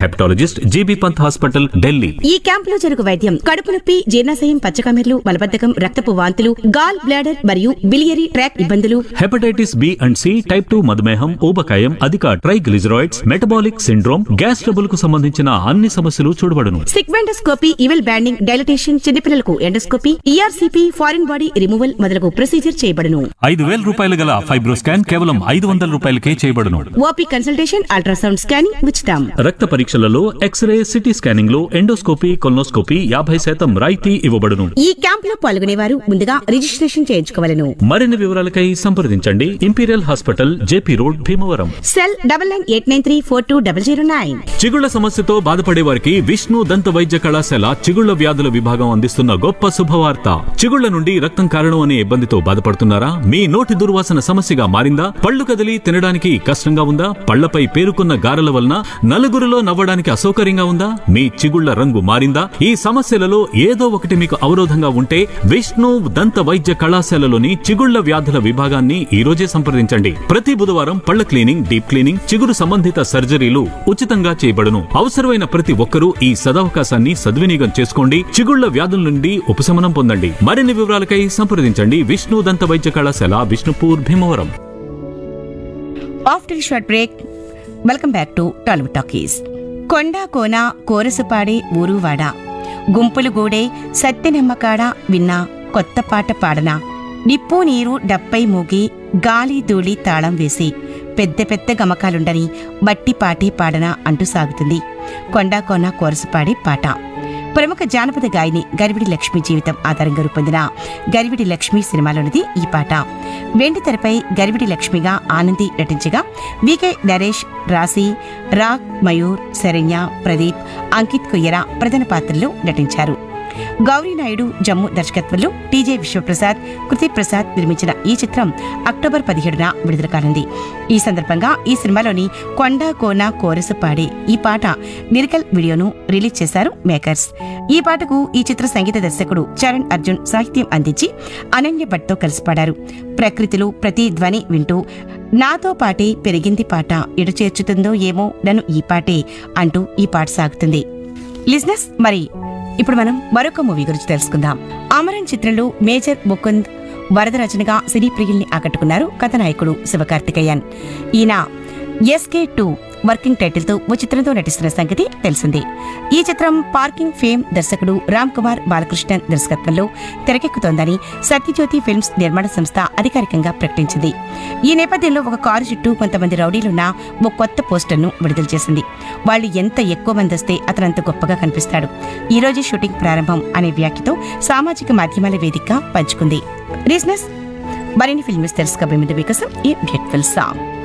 hepatologist GB Pant hospital Delhi ఈ క్యాంపులో జరుగు వైద్యం కడుపు నొప్పి జీర్ణాశయం పచ్చకమెర్లు మలబద్ధకం రక్తపు వాంతులు గాల్ బ్లాడర్ మరియు బిలియరీ ట్రాక్ ఇబ్బందులు hepatitis B and C type two మధుమేహం ఊబకాయం అధిక triglycerides metabolic syndrome gas trouble కు సంబంధించిన అన్ని సమస్యలు చూడబడును సిగ్వెండోస్కోపీ ఇవెల్ బ్యాండింగ్ డైలటేషన్ చిన్నపిల్లలకు endoscopy ERCP foreign body removal మొదలగు ప్రొసీజర్ చేయబడును ఐదు వేల రూపాయలు గల ఫైబ్రోస్కాన్ కేవలం ఐదు వందల రూపాయలకే చేయబడును ఓపీ కన్సల్టేషన్ అల్ట్రాసౌండ్ స్కానింగ్ ఉచితం రక్త పరీక్షలలో ఎక్స్రే సిటీ స్కానింగ్ లో ఎండోస్కోపీ కొల్నోస్కోపీ యాభై శాతం రాయితీ ఇవ్వబడును ఈ క్యాంపులో పాల్గొనేవారు ముందుగా రిజిస్ట్రేషన్ చేయించుకోవాలను మరిన్ని వివరాలకై సంప్రదించండి Imperial Hospital JP road Bhimavaram cell double nine eight nine three four two double zero nine చిగుళ్ల సమస్యతో బాధపడే వారికి విష్ణు దంత వైద్య కళాశాల చిగుళ్ల వ్యాధుల విభాగం అందిస్తున్న గొప్ప శుభవార్త చిగుళ్ల నుండి రక్తం కారణం అనే ఇబ్బందితో బాధపడుతున్నారా మీ నోటి దుర్వాసన సమస్యగా మారిందా పళ్ళు కదిలి తినడానికి కష్టంగా ఉందా పళ్లపై పేరుకున్న గారెల వలన నలుగురిలో నవ్వడానికి అసౌకర్యంగా ఉందా మీ చిగుళ్ల రంగు మారిందా ఈ సమస్యలలో ఏదో ఒకటి మీకు అవరోధంగా ఉంటే విష్ణు దంత వైద్య కళాశాలలోని చిగుళ్ల వ్యాధుల విభాగాన్ని ఈ రోజే సంప్రదించండి ప్రతి బుధవారం పళ్ల క్లీనింగ్ డీప్ క్లీనింగ్ చిగురు సంబంధిత సర్జరీలు ఉచితంగా చేయబడును అవసరమైన ప్రతి ఒక్కరూ ఈ సదవకాశాన్ని సద్వినియోగం చేసుకోండి చిగుళ్ల వ్యాధుల నుండి ఉపశమనం పొందండి మరిన్ని వివరాలకై సంప్రదించండి విష్ణు దంత వైద్య కళాశాల Vishnupur Bhimavaram after short break welcome back to Tollywood talkies కొండ కోన కోరసుపాడే ఊరువాడ గుంపులు గూడే సత్యనమ్మకాడ విన్న కొత్త పాట పాడన నిప్పు నీరు డప్పై మూగి గాలి ధూళి తాళం వేసి పెద్ద పెద్ద గమకాలుండని బట్టి పాటి పాడన అంటూ సాగుతుంది కొండా కోన కోరసుపాడే పాట ప్రముఖ జానపద గాయని గరివిడి లక్ష్మి జీవితం ఆధారంగా రూపొందిన గరివిడి లక్ష్మి సినిమాలోనిది ఈ పాట వెండి తెరపై గరివిడి లక్ష్మిగా ఆనంది నటించగా వికే నరేష్ రాశి రాగ్ మయూర్ శరణ్య ప్రదీప్ అంకిత్ కొయ్యర ప్రధాన పాత్రల్లో నటించారు గౌరీ నాయుడు జమ్ము దర్శకత్వంలో టీజే విశ్వప్రసాద్ కృతి ప్రసాద్ నిర్మించిన ఈ చిత్రం అక్టోబర్ పదిహేడున విడుదల కానుంది ఈ సందర్భంగా ఈ సినిమాలోని కొండ కోన కోరసు పాడే ఈ పాట లిరికల్ వీడియోను రిలీజ్ చేశారు మేకర్స్ ఈ పాటకు ఈ చిత్ర సంగీత దర్శకుడు చరణ్ అర్జున్ సాహిత్యం అందించి అనన్య భట్తో కలిసి పాడారు ప్రకృతిలో ప్రతి ధ్వని వింటూ నాతో పాటే పెరిగింది పాట ఎడు చేర్చుతుందో ఏమో నన్ను ఈ పాటే అంటూ ఈ పాట సాగుతుంది లిజినెస్ మరి ఇప్పుడు మనం మరొక మూవీ గురించి తెలుసుకుందాం అమరన్ చిత్రంలో మేజర్ ముకుంద్ వరదరచనగా సినీ ప్రియుల్ని ఆకట్టుకున్నారు కథనాయకుడు శివకార్తికేయన్ ఈయన ఎస్కే టూ వర్కింగ్ టైటిల్ తో ఓ చిత్రంతో నటిస్తున్న సంగతి తెలిసిందే ఈ చిత్రం పార్కింగ్ ఫేమ్ దర్శకుడు రామ్ కుమార్ బాలకృష్ణన్ దర్శకత్వంలో తెరకెక్కుతోందని సత్యజ్యోతి ఫిల్మ్స్ నిర్మాణ సంస్థ అధికారికంగా ప్రకటించింది ఈ నేపథ్యంలో ఒక కారు చుట్టూ కొంతమంది రౌడీలున్న ఓ కొత్త పోస్టర్ను విడుదల చేసింది వాళ్ళు ఎంత ఎక్కువ మంది వస్తే అతను అంత గొప్పగా కనిపిస్తాడు ఈ రోజు షూటింగ్ ప్రారంభం అనే వ్యాఖ్యతో సామాజిక మాధ్యమాల వేదికగా పంచుకుంది రీజనస్ మరిన్ని ఫిల్మ్స్ తెలుసుకోబోయే ముందు మీకోసం ఈ బ్యూటిఫుల్ సాంగ్